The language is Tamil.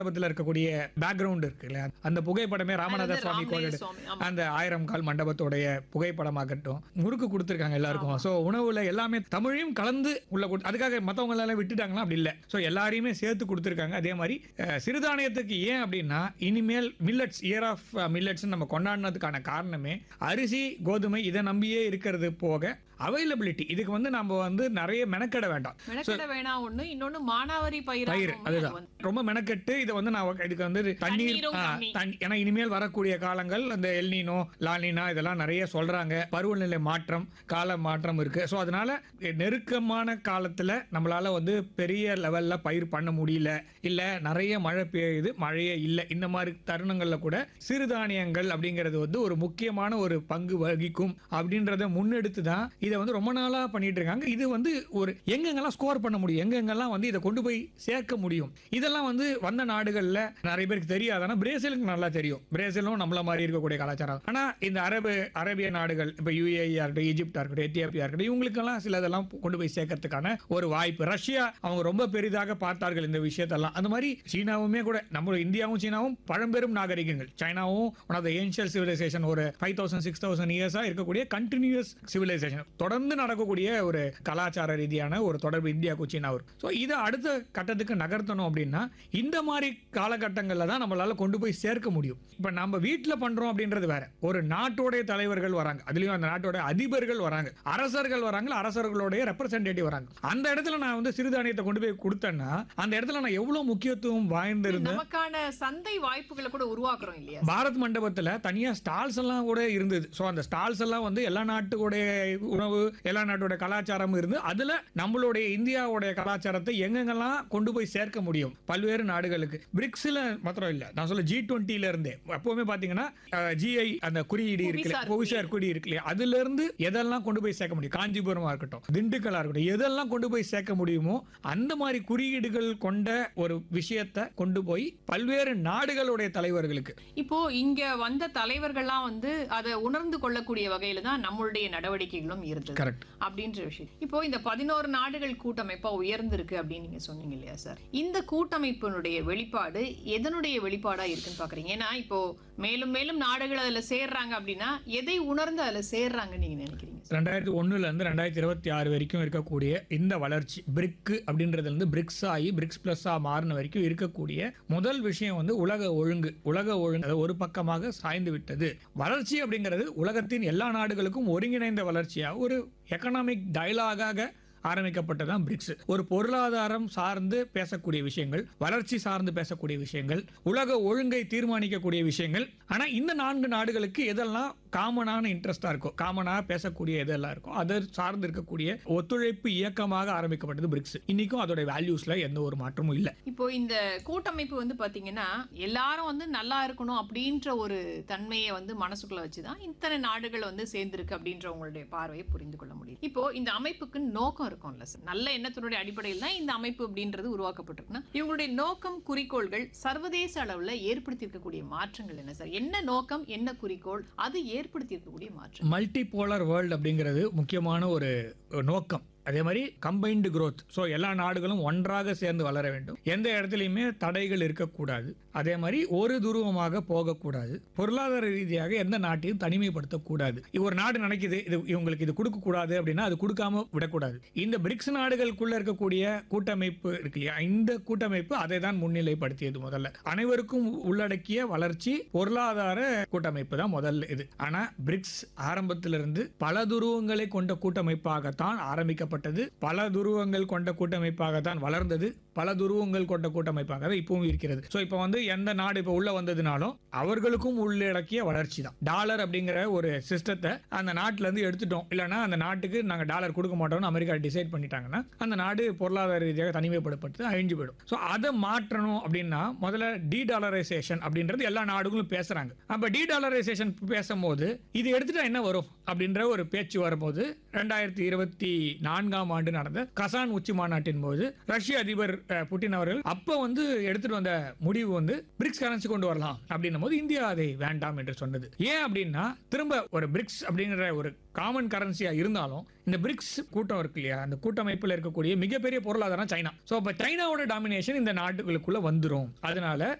மண்டபத்துல இருக்கக்கூடிய பேக்ரவுண்ட் இருக்கு இல்லையா அந்த புகைப்படமே ராமநாத அது வந்து சுவாமி ராமலிங்க கோயில் சுவாமி, ஆமா. அந்த ஆயிரம் கால் மண்டபத்தோடைய புகைப்படமாகட்டும் முறுக்கு கொடுத்துருக்காங்க எல்லாருக்கும் ஸோ உணவுல எல்லாமே தமிழையும் கலந்து உள்ள கொடு- அதுக்காக மற்றவங்க எல்லாம் விட்டுட்டாங்களா அப்படி இல்லை ஸோ எல்லாரையுமே சேர்த்து கொடுத்துருக்காங்க அதே மாதிரி அஹ், சிறுதானியத்துக்கு ஏன் அப்படின்னா இனிமேல் மில்லட்ஸ் இயர் ஆஃப் மில்லட்ஸ் நம்ம கொண்டாடினதுக்கான காரணமே அரிசி கோதுமை இதை நம்பியே இருக்கிறது போக அவைலபிலிட்டி இதுக்கு வந்து நம்ம வந்து நிறைய மெனக்கெட வேண்டாம் மெனக்கெட வேணாம் ஒண்ணு இன்னொன்னு மானாவாரி பயிர் பயிர் அதுதான் ரொம்ப மெனக்கெட்டு இதை வந்து நான் இதுக்கு வந்து தண்ணீர் தண்ணீரும் ஆ, கம்மி. தண்ணி- ஏன்னா இனிமேல் வரக்கூடிய காலங்கள் அந்த எல்னினோ லாலினா இதெல்லாம் நிறைய சொல்றாங்க பருவநிலை மாற்றம் கால மாற்றம் இருக்கு ஸோ அதனால நெருக்கமான காலத்துல நம்மளால வந்து பெரிய லெவல்ல பயிர் பண்ண முடியல இல்ல நிறைய மழை பெய்யுது மழையே இல்லை இந்த மாதிரி தருணங்கள்ல கூட சிறுதானியங்கள் அப்படிங்கிறது வந்து ஒரு முக்கியமான ஒரு பங்கு வகிக்கும் அப்படின்றத முன்னெடுத்து தான் இதை வந்து ரொம்ப நாளா பண்ணிட்டு இருக்காங்க இது வந்து ஒரு எங்கெங்கெல்லாம் ஸ்கோர் பண்ண முடியும் எங்கெங்கெல்லாம் வந்து இதை கொண்டு போய் சேர்க்க முடியும் இதெல்லாம் வந்து வந்த நாடுகள்ல நிறைய பேருக்கு தெரியாது ஆனா பிரேசிலுக்கு நல்லா தெரியும் பிரேசிலும் நம்மள மாதிரி இருக்கக்கூடிய கலாச்சாரம் ஆனா இந்த அரபு அரேபிய நாடுகள் இப்ப யுஏஇ இருக்கட்டும் ஈஜிப்டா இருக்கட்டும் எத்தியோப்பியா இருக்கட்டும் இவங்களுக்கெல்லாம் சிலதெல்லாம் கொண்டு போய் சேர்க்கறதுக்கான ஒரு வாய்ப்பு ரஷ்யா அவங்க ரொம்ப பெரிதாக பார்த்தார்கள் இந்த விஷயத்தெல்லாம் அந்த மாதிரி சீனாவுமே கூட நம்ம இந்தியாவும் சீனாவும் பழம்பெரும் நாகரிகங்கள் சைனாவும் one of the ancient civilization ஒரு ஃபைவ் தௌசண்ட் சிக்ஸ் தௌசண்ட் இயர்ஸா இருக்கக்கூடிய கண்டினியூஸ் சிவிலைசேஷன் தொடர்ந்து நடக்கக்கூடிய ஒரு கலாச்சார ரீதியான ஒரு தொடர்பு இந்தியாவுக்கும் சீனாவுக்கும் ஸோ இதை அடுத்த கட்டத்துக்கு நகர்த்தணும் அப்படின்னா இந்த மாதிரி காலகட்டங்களில் தான் நம்மளால கொண்டு போய் சேர்க்க முடியும் இப்போ நம்ம வீட்டில் பண்றோம் அப்படின்றது வேற ஒரு நாட்டோடைய தலைவர்கள் வராங்க அதுலயும் அந்த நாட்டோட அதிபர்கள் வராங்க அரசர்கள் வராங்க அரசர்களுடைய ரெப்ரசன்டேட்டிவ் வராங்க அந்த இடத்துல நான் வந்து சிறுதானியத்தை கொண்டு போய் கொடுத்தேன்னா அந்த இடத்துல நான் எவ்வளவு முக்கியத்துவம் வாய்ந்திருந்தேன் நமக்கான சந்தை வாய்ப்புகளை கூட உருவாக்குறோம் இல்லையா பாரத் மண்டபத்துல தனியா ஸ்டால்ஸ் எல்லாம் கூட இருந்தது ஸோ அந்த ஸ்டால்ஸ் எல்லாம் வந்து எல்லா நாட்டுடைய உணவு எல்லா நாட்டோட கலாச்சாரமும் இருந்து அதுல நம்மளுடைய இந்தியாவுடைய கலாச்சாரத்தை எங்கெங்கெல்லாம் கொண்டு போய் சேர்க்க முடியும் பல்வேறு நாடுகளுக்கு பிரிக்ஸ்ல மாத்திரம் இல்ல நான் சொல்ல ஜி டுவெண்ட்டில இருந்தே எப்பவுமே பாத்தீங்கன்னா ஜிஐ அந்த குறியீடு இருக்கு புவிசார் புவிசார் குறி இருக்கு இல்லையா அதுல இருந்து எதெல்லாம் கொண்டு போய் சேர்க்க முடியும் காஞ்சிபுரமா இருக்கட்டும் திண்டுக்கலா இருக்கட்டும் எதெல்லாம் கொண்டு போய் சேர்க்க முடியுமோ அந்த மாதிரி குறியீடுகள் கொண்ட ஒரு விஷயத்தை கொண்டு போய் பல்வேறு நாடுகளுடைய தலைவர்களுக்கு இப்போ இங்க வந்த தலைவர்கள்லாம் வந்து அதை உணர்ந்து கொள்ளக்கூடிய வகையில தான் நம்மளுடைய நடவடிக்கைகளும் இருந்தது கரெக்ட் அப்படின்ற விஷயம் இப்போ இந்த பதினோரு நாடுகள் கூட்டமைப்பா உயர்ந்திருக்கு அப்படின்னு நீங்க சொன்னீங்க இல்லையா சார் இந்த கூட்டமைப்பினுடைய வெளிப்பாடு எதனுடைய வெளிப்பாடா இருக்குன்னு பாக்குறீங்க ஏன்னா இப்போ மேலும் மேலும் நாடுகள் அதுல சேர்றாங்க அப்படின்னா எதை உணர்ந்து அதுல சேர்றாங்கன்னு நீங்க நினைக்கிறீங்க சார்? ரெண்டாயிரத்தி ஒண்ணுல இருந்து ரெண்டாயிரத்தி இருபத்தி ஆறு வரைக்கும் இருக்கக்கூடிய இந்த வளர்ச்சி பிரிக் அப்படின்றதுல இருந்து பிரிக்ஸ் ஆகி பிரிக்ஸ் பிளஸ்ஸா மாறின வரைக்கும் இருக்கக்கூடிய முதல் விஷயம் வந்து உலக ஒழுங்கு உலக ஒழுங்கு அது ஒரு பக்கமாக சாய்ந்து விட்டது வளர்ச்சி அப்படிங்கிறது உலகத்தின் எல்லா நாடுகளுக்கும் ஒருங்கிணைந்த வளர்ச்சியா ஒரு எக்கனாமிக் டயலாகாக ஆரம்பிக்கப்பட்டதான் பிரிக்ஸ் ஒரு பொருளாதாரம் சார்ந்து பேசக்கூடிய விஷயங்கள் வளர்ச்சி சார்ந்து பேசக்கூடிய விஷயங்கள் உலக ஒழுங்கை தீர்மானிக்கக்கூடிய விஷயங்கள் ஆனா இந்த நான்கு நாடுகளுக்கு எதெல்லாம் காமனான இன்ட்ரெஸ்டா இருக்கும் காமனா பேசக்கூடிய எதெல்லாம் இருக்கும் அதை சார்ந்து இருக்கக்கூடிய ஒத்துழைப்பு இயக்கமாக ஆரம்பிக்கப்பட்டது பிரிக்ஸ் இன்னைக்கும் அதோட வேல்யூஸ்ல எந்த ஒரு மாற்றமும் இல்லை இப்போ இந்த கூட்டமைப்பு வந்து பாத்தீங்கன்னா எல்லாரும் வந்து நல்லா இருக்கணும் அப்படின்ற ஒரு தன்மையை வந்து மனசுக்குள்ள வச்சுதான் இத்தனை நாடுகள் வந்து சேர்ந்திருக்கு அப்படின்ற உங்களுடைய பார்வையை புரிந்து கொள்ள முடியும் இப்போ இந்த அமைப்புக்கு நோக்கம் இருக்கும்ல சார் நல்ல எண்ணத்தினுடைய அடிப்படையில் தான் இந்த அமைப்பு அப்படின்றது உருவாக்கப்பட்டிருக்குன்னா இவங்களுடைய நோக்கம் குறிக்கோள்கள் சர்வதேச அளவுல ஏற்படுத்தி இருக்கக்கூடிய மாற்றங்கள் என்ன சார் என்ன நோக்கம் என்ன குறிக்கோள் அது ஏற்படுத்தி இருக்கக்கூடிய மாற்றம் மல்டி போலர் வேர்ல்டு அப்படிங்கிறது முக்கியமான ஒரு நோக்கம் அதே மாதிரி கம்பைன்டு growth ஸோ எல்லா நாடுகளும் ஒன்றாக சேர்ந்து வளர வேண்டும் எந்த இடத்துலையுமே தடைகள் இருக்கக்கூடாது அதே மாதிரி ஒரு துருவமாக போகக்கூடாது பொருளாதார ரீதியாக எந்த நாட்டையும் தனிமைப்படுத்தக்கூடாது இது ஒரு நாடு நினைக்குது இது இவங்களுக்கு இது கொடுக்க கூடாது அப்படின்னா அது கொடுக்காம விடக்கூடாது இந்த பிரிக்ஸ் நாடுகளுக்குள்ள இருக்கக்கூடிய கூட்டமைப்பு இருக்கு இல்லையா இந்த கூட்டமைப்பு அதை தான் முன்னிலைப்படுத்தியது முதல்ல அனைவருக்கும் உள்ளடக்கிய வளர்ச்சி பொருளாதார கூட்டமைப்பு தான் முதல்ல இது ஆனா பிரிக்ஸ் ஆரம்பத்திலிருந்து பல துருவங்களை கொண்ட கூட்டமைப்பாகத்தான் ஆரம்பிக்கப்பட்டது பல துருவங்கள் கொண்ட கூட்டமைப்பாகத்தான் வளர்ந்தது பல துருவங்கள் கொண்ட கூட்டமைப்பாகவே இப்பவும் இருக்கிறது ஸோ இப்போ வந்து எந்த நாடு இப்போ உள்ள வந்ததுனாலும் அவர்களுக்கும் உள்ளடக்கிய வளர்ச்சி தான் டாலர் அப்படிங்கிற ஒரு சிஸ்டத்தை அந்த நாட்டுல இருந்து எடுத்துட்டோம் இல்லைன்னா அந்த நாட்டுக்கு நாங்க டாலர் கொடுக்க மாட்டோம்னு அமெரிக்கா டிசைட் பண்ணிட்டாங்கன்னா அந்த நாடு பொருளாதார ரீதியாக தனிமைப்படுத்தப்பட்டு அழிஞ்சு போயிடும் ஸோ அதை மாற்றணும் அப்படின்னா முதல்ல டி டாலரைசேஷன் அப்படின்றது எல்லா நாடுகளும் பேசுறாங்க அப்ப டி டாலரைசேஷன் பேசும்போது இது எடுத்துட்டா என்ன வரும் அப்படின்ற ஒரு பேச்சு வரும்போது ரெண்டாயிரத்தி இருபத்தி நான்கு நான்காம் ஆண்டு நடந்த கசான் உச்சி மாநாட்டின் போது ரஷ்ய அதிபர் அஹ், புட்டின் அவர்கள் அப்ப வந்து எடுத்துட்டு வந்த முடிவு வந்து பிரிக்ஸ் கரன்சி கொண்டு வரலாம் அப்படின்னும் போது இந்தியா அதை வேண்டாம் என்று சொன்னது ஏன் அப்படின்னா திரும்ப ஒரு பிரிக்ஸ் அப்படிங்கிற ஒரு காமன் கரன்சியா இருந்தாலும் இந்த பிரிக்ஸ் கூட்டம் இருக்கு இல்லையா அந்த கூட்டமைப்பில் இருக்கக்கூடிய மிகப்பெரிய பொருளாதாரம் சைனா ஸோ அப்போ சைனாவோட டாமினேஷன் இந்த நாட்டுகளுக்குள்ள வந்துரும் அதனால